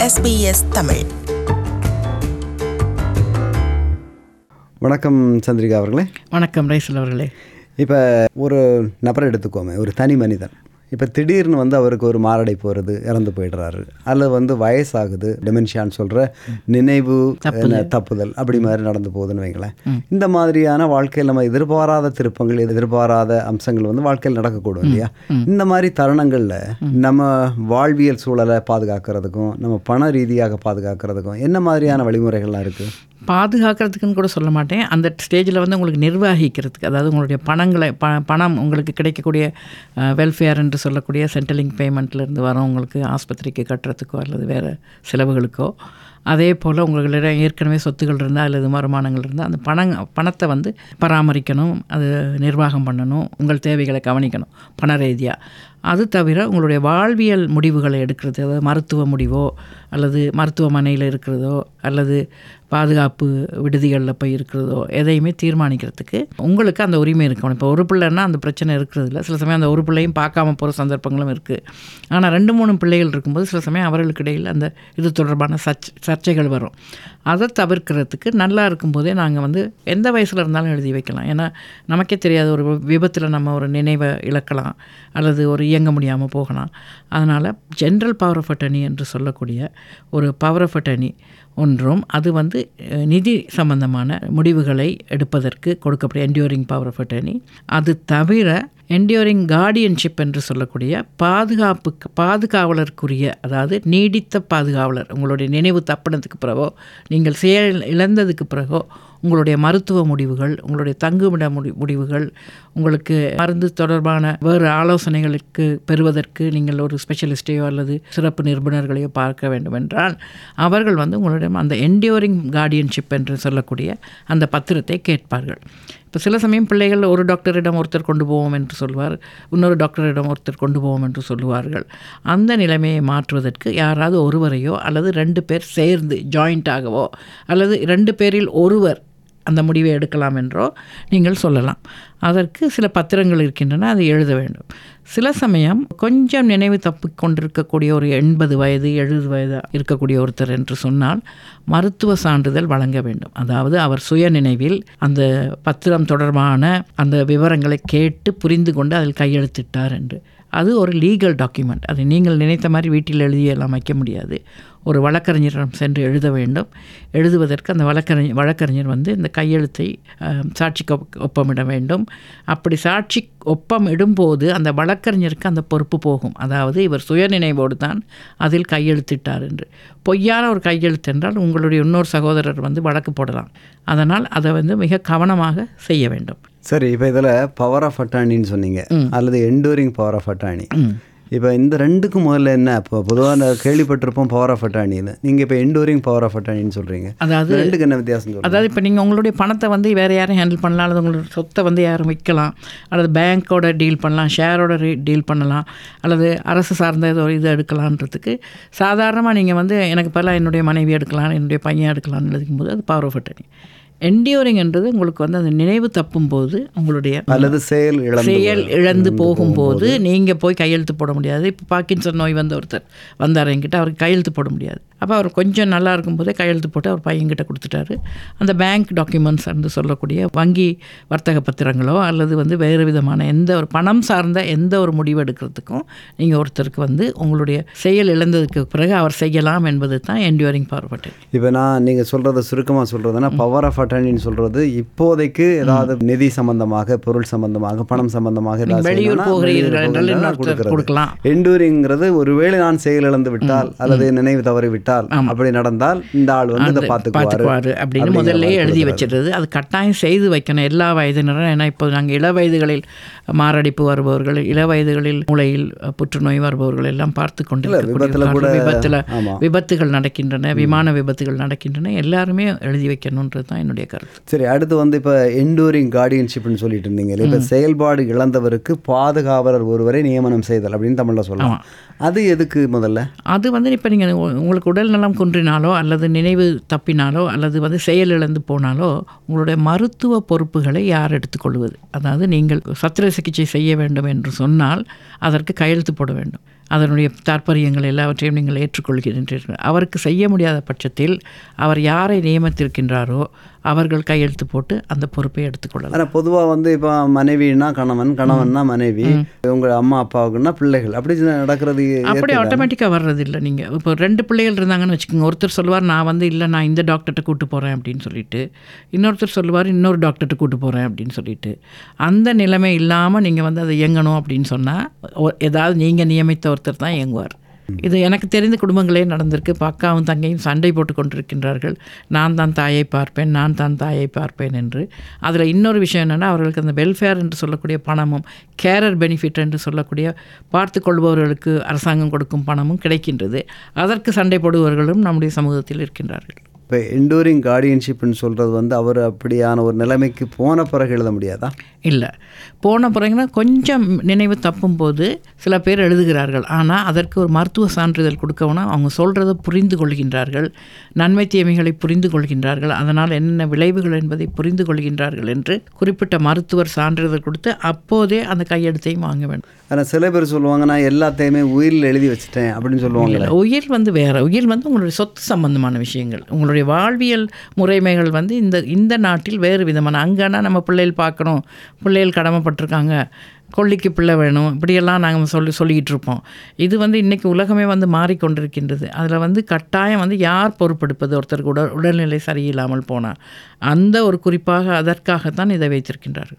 SBS Tamil வணக்கம் சந்திரிகா அவர்களே வணக்கம் ரைசல் அவர்களே இப்போ ஒரு நபரை எடுத்துக்கோமே ஒரு தனி மனிதன் இப்போ திடீர்னு வந்து அவருக்கு ஒரு மாரடைப்பு வருது இறந்து போயிடுறாரு அல்லது வந்து வயசாகுது டெமென்ஷியான்னு சொல்கிற நினைவு என்ன, தப்புதல் அப்படி மாதிரி நடந்து போகுதுன்னு வைங்களேன் இந்த மாதிரியான வாழ்க்கையில் நம்ம எதிர்பாராத திருப்பங்கள் எதிர்பாராத அம்சங்கள் வந்து வாழ்க்கையில் நடக்கக்கூடும் இல்லையா இந்த மாதிரி தருணங்களில் நம்ம வாழ்வியல் சூழலை பாதுகாக்கிறதுக்கும் நம்ம பண ரீதியாக பாதுகாக்கிறதுக்கும் என்ன மாதிரியான வழிமுறைகள்லாம் இருக்குது பாதுகாக்கிறதுக்குன்னு கூட சொல்ல மாட்டேன் அந்த ஸ்டேஜில் வந்து உங்களுக்கு நிர்வகிக்கிறதுக்கு அதாவது உங்களுடைய பணங்களை ப பணம் உங்களுக்கு கிடைக்கக்கூடிய வெல்ஃபேர் என்று சொல்லக்கூடிய சென்ட்ரலிங் பேமெண்ட்லேருந்து வரும் உங்களுக்கு ஆஸ்பத்திரிக்கு கட்டுறதுக்கோ அல்லது வேறு செலவுகளுக்கோ அதே போல் உங்களிடம் ஏற்கனவே சொத்துகள் இருந்தால் அல்லது வருமானங்கள் இருந்தால் அந்த பணம் பணத்தை வந்து பராமரிக்கணும் அது நிர்வாகம் பண்ணணும் உங்கள் தேவைகளை கவனிக்கணும் பண ரீதியாக அது தவிர உங்களுடைய வாழ்வியல் முடிவுகளை எடுக்கிறது அதாவது மருத்துவ முடிவோ அல்லது மருத்துவமனையில் இருக்கிறதோ அல்லது பாதுகாப்பு விடுதிகளில் போய் இருக்கிறதோ எதையுமே தீர்மானிக்கிறதுக்கு உங்களுக்கு அந்த உரிமை இருக்கணும் இப்போ ஒரு பிள்ளைன்னா அந்த பிரச்சனை இருக்கிறது இல்லை சில சமயம் அந்த ஒரு பிள்ளையும் பார்க்காம போகிற சந்தர்ப்பங்களும் இருக்குது ஆனால் ரெண்டு மூணு பிள்ளைகள் இருக்கும்போது சில சமயம் அவர்களுக்கு இடையில் அந்த இது தொடர்பான சர்ச் சர்ச்சைகள் வரும் அதை தவிர்க்கிறதுக்கு நல்லா இருக்கும்போதே நாங்கள் வந்து எந்த வயசில் இருந்தாலும் எழுதி வைக்கலாம் ஏன்னா நமக்கே தெரியாத ஒரு விபத்தில் நம்ம ஒரு நினைவை இழக்கலாம் அல்லது ஒரு இயங்க முடியாமல் போகலாம் அதனால் ஜென்ரல் பவர் ஆஃப் அட்டர்னி என்று சொல்லக்கூடிய ஒரு பவர் ஆஃப் அட்டர்னி ஒன்றும் அது வந்து அஹ், நிதி சம்பந்தமான முடிவுகளை எடுப்பதற்கு கொடுக்கப்படும் என்டியூரிங் பவர் ஆஃப் அட்டர்னி அது தவிர என்டியூரிங் கார்டியன்ஷிப் என்று சொல்லக்கூடிய பாதுகாப்புக்கு பாதுகாவலருக்குரிய அதாவது நீடித்த பாதுகாவலர் உங்களுடைய நினைவு தப்பினதுக்கு பிறகோ நீங்கள் செயல் இழந்ததுக்கு பிறகோ உங்களுடைய மருத்துவ முடிவுகள் உங்களுடைய தங்குமிட முடி முடிவுகள் உங்களுக்கு மருந்து தொடர்பான வேறு ஆலோசனைகளுக்கு பெறுவதற்கு நீங்கள் ஒரு ஸ்பெஷலிஸ்டையோ அல்லது சிறப்பு நிபுணர்களையோ பார்க்க வேண்டும் என்றால் அவர்கள் வந்து உங்களிடம் அந்த என்டியூரிங் கார்டியன்ஷிப் என்று சொல்லக்கூடிய அந்த பத்திரத்தை கேட்பார்கள் இப்போ சில சமயம் பிள்ளைகள் ஒரு டாக்டரிடம் ஒருத்தர் கொண்டு போவோம் என்று சொல்வார் இன்னொரு டாக்டரிடம் ஒருத்தர் கொண்டு போவோம் என்று சொல்லுவார்கள் அந்த நிலைமையை மாற்றுவதற்கு யாராவது ஒருவரையோ அல்லது ரெண்டு பேர் சேர்ந்து ஜாயிண்ட்டாகவோ அல்லது ரெண்டு பேரில் ஒருவர் அந்த முடிவை எடுக்கலாம் என்றோ நீங்கள் சொல்லலாம் அதற்கு சில பத்திரங்கள் இருக்கின்றன அதை எழுத வேண்டும் சில சமயம் கொஞ்சம் நினைவு தப்பி கொண்டிருக்கக்கூடிய ஒரு எண்பது வயது எழுபது வயது இருக்கக்கூடிய ஒருத்தர் என்று சொன்னால் மருத்துவ சான்றிதழ் வழங்க வேண்டும் அதாவது அவர் சுய நினைவில் அந்த பத்திரம் தொடர்பான அந்த விவரங்களை கேட்டு புரிந்து கொண்டு அதில் கையெழுத்திட்டார் என்று அது ஒரு லீகல் டாக்குமெண்ட் அது நீங்கள் நினைத்த மாதிரி வீட்டில் எழுதி எல்லாம் வைக்க முடியாது ஒரு வழக்கறிஞரிடம் சென்று எழுத வேண்டும் எழுதுவதற்கு அந்த வழக்கறிஞர் வழக்கறிஞர் வந்து இந்த கையெழுத்தை அஹ், சாட்சிக்கு ஒப்- ஒப்பமிட வேண்டும் அப்படி சாட்சி ஒப்பம் இடும்போது அந்த வழக்கறிஞருக்கு அந்த பொறுப்பு போகும் அதாவது இவர் சுயநினைவோடு தான் அதில் கையெழுத்திட்டார் என்று பொய்யான ஒரு கையெழுத்து என்றால் உங்களுடைய இன்னொரு சகோதரர் வந்து வழக்கு போடலாம் அதனால் அதை வந்து மிக கவனமாக செய்ய வேண்டும் சரி இப்போ இதில் பவர் ஆஃப் அட்டானின்னு சொன்னீங்க அல்லது எண்டூரிங் பவர் ஆஃப் அட்டானி இப்போ இந்த ரெண்டுக்கும் முதல்ல என்ன இப்போ பொதுவாக கேள்விப்பட்டிருப்போம் பவர் ஆஃப் அட்டானின்னு நீங்கள் இப்போ எண்டூரிங் பவர் ஆஃப் அட்டானின்னு சொல்கிறீங்க அதாவது ரெண்டுக்கு என்ன வித்தியாசம் சொல்லுங்க அதாவது இப்போ நீங்கள் உங்களுடைய பணத்தை வந்து வேறு யாரும் ஹேண்டில் பண்ணலாம் அல்லது உங்களுடைய சொத்தை வந்து யாரும் விற்கலாம் அல்லது பேங்க்கோட டீல் பண்ணலாம் ஷேரோட டீல் பண்ணலாம் அல்லது அரசு சார்ந்த ஏதோ இது எடுக்கலான்றதுக்கு சாதாரணமாக நீங்கள் வந்து எனக்கு பதிலாக என்னுடைய மனைவி எடுக்கலாம் என்னுடைய பையன் எடுக்கலாம்னு எழுதிக்கும்போது அது பவர் ஆஃப் அட்டர்னி என்டியூரிங் என்றது உங்களுக்கு வந்து அந்த நினைவு தப்பும்போது உங்களுடைய அல்லது செயல் இழந்து செயல் இழந்து போகும்போது நீங்கள் போய் கையெழுத்து போட முடியாது இப்போ பார்க்கின்சன் நோய் வந்த ஒருத்தர் வந்தார் என்கிட்ட அவருக்கு கையெழுத்து போட முடியாது அப்போ அவர் கொஞ்சம் நல்லா இருக்கும்போதே கையெழுத்து போட்டு அவர் பையன்கிட்ட கொடுத்துட்டாரு அந்த பேங்க் டாக்குமெண்ட்ஸ் என்று சொல்லக்கூடிய வங்கி வர்த்தக பத்திரங்களோ அல்லது வந்து வேறு விதமான எந்த ஒரு பணம் சார்ந்த எந்த ஒரு முடிவு எடுக்கிறதுக்கும் நீங்கள் ஒருத்தருக்கு வந்து உங்களுடைய செயல் இழந்ததுக்கு பிறகு அவர் செய்யலாம் என்பது தான் என்டியூரிங் பவர் பட்டன் இப்போ நான் நீங்கள் சொல்கிறத சுருக்கமாக சொல்கிறதுனா பவர் ஆஃப் அட்டானின்னு சொல்கிறது இப்போதைக்கு ஏதாவது நிதி சம்பந்தமாக பொருள் சம்பந்தமாக பணம் சம்பந்தமாக ஏதாவது வெளியூர் செய்யணும்னா போகிறீர்கள் வெளியூர் என்றால் போகிறீங்கன்னா இன்னொருத்தர் கொடுக்கலாம். எண்டூரிங்கிறது ஒருவேளை நான் செயலிழந்து விட்டால் அல்லது நினைவு தவறி விட்டால் அப்படி நடந்தால் இந்த ஆள் வந்து இதை பார்த்துக்குவாரு பார்த்துக்குவாரு அப்படின்னு முதல்ல எழுதி வச்சிடுறது அது கட்டாயம் செய்து வைக்கணும் எல்லா வயதினரும் ஏன்னா இப்போ நாங்கள் இள வயதுகளில் மாரடைப்பு வருபவர்கள் இள வயதுகளில் மூளையில் அஹ், புற்றுநோய் வருபவர்கள் எல்லாம் பார்த்து கொண்டு விபத்துல கூட- விபத்தில் ஆமா. விபத்துகள் நடக்கின்றன விமான விபத்துகள் நடக்கின்றன எல்லாருமே எழுதி வைக்கணுன்றது தான் என்னுடைய கருத்து சரி அடுத்து வந்து இப்போ எண்டூரிங் கார்டியன்ஷிப்னு சொல்லிட்டு இருந்தீங்க இப்போ செயல்பாடு இழந்தவருக்கு பாதுகாவலர் ஒருவரை நியமனம் செய்தல் அப்படின்னு தமிழில் சொல்லலாம் அது எதுக்கு முதல்ல அது வந்து இப்போ நீங்கள் உங்களுக்கு உடல் நலம் குன்றினாலோ அல்லது நினைவு தப்பினாலோ அல்லது வந்து செயல் இழந்து போனாலோ உங்களுடைய மருத்துவ பொறுப்புகளை யார் எடுத்துக்கொள்வது அதாவது நீங்கள் சத்திர சிகிச்சை செய்ய வேண்டும் என்று சொன்னால் அதற்கு கையெழுத்து போட வேண்டும் அதனுடைய தாற்பயங்கள் எல்லாவற்றையும் நீங்கள் ஏற்றுக்கொள்கின்றீர்கள் அவருக்கு செய்ய முடியாத பட்சத்தில் அவர் யாரை நியமித்திருக்கின்றாரோ அவர்கள் கையெழுத்து போட்டு அந்த பொறுப்பை எடுத்துக்கொள்ளலாம் ஆனால் பொதுவாக வந்து இப்போ மனைவினா கணவன் கணவன்னா மனைவி உங்கள் அம்மா அப்பாவுக்குன்னா பிள்ளைகள் அப்படி நடக்கிறது அப்படி ஆட்டோமேட்டிக்காக வர்றதில்லை நீங்கள் இப்போ ரெண்டு பிள்ளைகள் இருந்தாங்கன்னு வச்சுக்கோங்க ஒருத்தர் சொல்லுவார் நான் வந்து இல்லை நான் இந்த டாக்டர்கிட்ட கூட்டு போகிறேன் அப்படின்னு சொல்லிட்டு இன்னொருத்தர் சொல்லுவார் இன்னொரு டாக்டர்கிட்ட கூட்டு போகிறேன் அப்படின்னு சொல்லிட்டு அந்த நிலைமை இல்லாமல் நீங்கள் வந்து அதை இயங்கணும் அப்படின்னு சொன்னால் ஏதாவது நீங்கள் நியமித்த ஒருத்தர் தான் இயங்குவார் இது எனக்கு தெரிந்த குடும்பங்களே நடந்திருக்கு இப்போ அக்காவும் தங்கையும் சண்டை போட்டு கொண்டிருக்கின்றார்கள் நான் தான் தாயை பார்ப்பேன் நான் தான் தாயை பார்ப்பேன் என்று அதில் இன்னொரு விஷயம் என்னென்னா அவர்களுக்கு அந்த வெல்ஃபேர் என்று சொல்லக்கூடிய பணமும் கேரர் பெனிஃபிட் என்று சொல்லக்கூடிய பார்த்து கொள்பவர்களுக்கு அரசாங்கம் கொடுக்கும் பணமும் கிடைக்கின்றது அதற்கு சண்டை போடுபவர்களும் நம்முடைய சமூகத்தில் இருக்கின்றார்கள் இப்போ எண்டூரிங் கார்டியன்ஷிப்னு சொல்கிறது வந்து அவர் அப்படியான ஒரு நிலைமைக்கு போன பிறகு எழுத முடியாதா இல்லை போன பிறகுனா கொஞ்சம் நினைவு தப்பும் போது சில பேர் எழுதுகிறார்கள் ஆனால் அதற்கு ஒரு மருத்துவ சான்றிதழ் கொடுக்கவுனா அவங்க சொல்கிறத புரிந்து கொள்கின்றார்கள் நன்மை தீமைகளை புரிந்து கொள்கின்றார்கள் அதனால் என்னென்ன விளைவுகள் என்பதை புரிந்து கொள்கின்றார்கள் என்று குறிப்பிட்ட மருத்துவர் சான்றிதழ் கொடுத்து அப்போதே அந்த கையெழுத்தையும் வாங்க வேண்டும் ஆனால் சில பேர் சொல்லுவாங்க நான் எல்லாத்தையுமே உயிரில் எழுதி வச்சுட்டேன் அப்படின்னு சொல்லுவாங்க இல்லை உயிர் வந்து வேறு உயிர் வந்து உங்களுடைய சொத்து சம்பந்தமான விஷயங்கள் உங்களுடைய வாழ்வியல் முறைமைகள் வந்து இந்த இந்த நாட்டில் வேறு விதமான அங்கன்னா நம்ம பிள்ளைகள் பார்க்கணும் பிள்ளைகள் கடமைப்பட்டிருக்காங்க கொல்லிக்கு பிள்ளை வேணும் இப்படியெல்லாம் நாங்கள் சொல்லி சொல்லிக்கிட்டு இருப்போம் இது வந்து இன்றைக்கி உலகமே வந்து மாறிக்கொண்டிருக்கின்றது அதில் வந்து கட்டாயம் வந்து யார் பொறுப்பெடுப்பது ஒருத்தருக்கு உடல் உடல்நிலை சரியில்லாமல் போனால் அந்த ஒரு குறிப்பாக அதற்காகத்தான் இதை வைத்திருக்கின்றார்கள்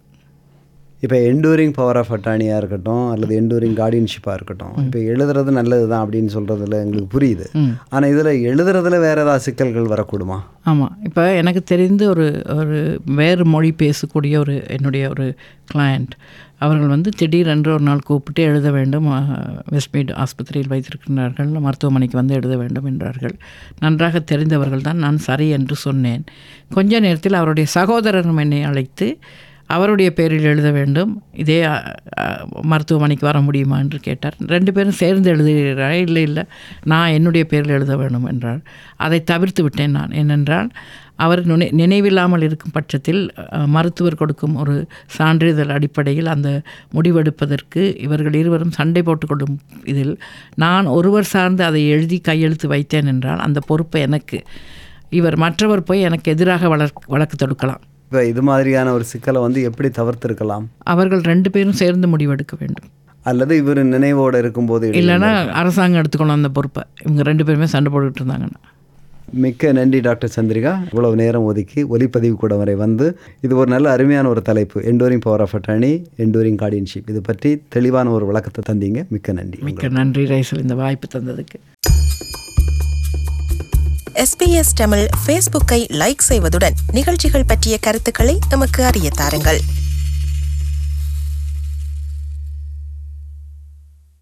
இப்போ எண்டூரிங் பவர் ஆஃப் அட்டானியாக இருக்கட்டும் அல்லது எண்டூரிங் கார்டியன்ஷிப்பாக இருக்கட்டும் இப்போ எழுதுறது நல்லது தான் அப்படின்னு சொல்கிறதுல எங்களுக்கு புரியுது ஆனால் இதில் எழுதுறதுல வேறு ஏதாவது சிக்கல்கள் வரக்கூடுமா ஆமாம் இப்போ எனக்கு தெரிந்து ஒரு ஒரு வேறு மொழி பேசக்கூடிய ஒரு என்னுடைய ஒரு கிளையண்ட் அவர்கள் வந்து திடீரென்று ஒரு நாள் கூப்பிட்டு எழுத வேண்டும் வெஸ்ட்மீட் ஆஸ்பத்திரியில் வைத்திருக்கிறார்கள் மருத்துவமனைக்கு வந்து எழுத வேண்டும் என்றார்கள் நன்றாக தெரிந்தவர்கள் தான் நான் சரி என்று சொன்னேன் கொஞ்ச நேரத்தில் அவருடைய சகோதரரும் என்னை அழைத்து அவருடைய பேரில் எழுத வேண்டும் இதே மருத்துவமனைக்கு வர முடியுமா என்று கேட்டார் ரெண்டு பேரும் சேர்ந்து எழுதுகிறார் இல்லை இல்லை நான் என்னுடைய பேரில் எழுத வேண்டும் என்றார் அதை தவிர்த்து விட்டேன் நான் ஏனென்றால் அவர் நினை நினைவில்லாமல் இருக்கும் பட்சத்தில் மருத்துவர் கொடுக்கும் ஒரு சான்றிதழ் அடிப்படையில் அந்த முடிவெடுப்பதற்கு இவர்கள் இருவரும் சண்டை போட்டுக்கொள்ளும் இதில் நான் ஒருவர் சார்ந்து அதை எழுதி கையெழுத்து வைத்தேன் என்றால் அந்த பொறுப்பை எனக்கு இவர் மற்றவர் போய் எனக்கு எதிராக வழக்கு வழக்கு தொடுக்கலாம் இப்போ இது மாதிரியான ஒரு சிக்கலை வந்து எப்படி தவிர்த்திருக்கலாம் அவர்கள் ரெண்டு பேரும் சேர்ந்து முடிவெடுக்க வேண்டும் அல்லது இவர் நினைவோடு இருக்கும்போது இல்லைன்னா அரசாங்கம் எடுத்துக்கணும் அந்த பொறுப்பை இவங்க ரெண்டு பேருமே சண்டை போட்டுக்கிட்டு இருந்தாங்கன்னா மிக்க நன்றி டாக்டர் சந்திரிகா இவ்வளவு நேரம் ஒதுக்கி ஒலிப்பதிவு கூட வரை வந்து இது ஒரு நல்ல அருமையான ஒரு தலைப்பு enduring power of attorney enduring guardianship இது பற்றி தெளிவான ஒரு விளக்கத்தை தந்தீங்க மிக்க நன்றி மிக்க நன்றி ரைசல் இந்த வாய்ப்பு தந்ததுக்கு எஸ்பிஎஸ் தமிழ் ஃபேஸ்புக்கை லைக் செய்வதுடன் நிகழ்ச்சிகள் பற்றிய கருத்துக்களை எமக்கு அறிய தாருங்கள்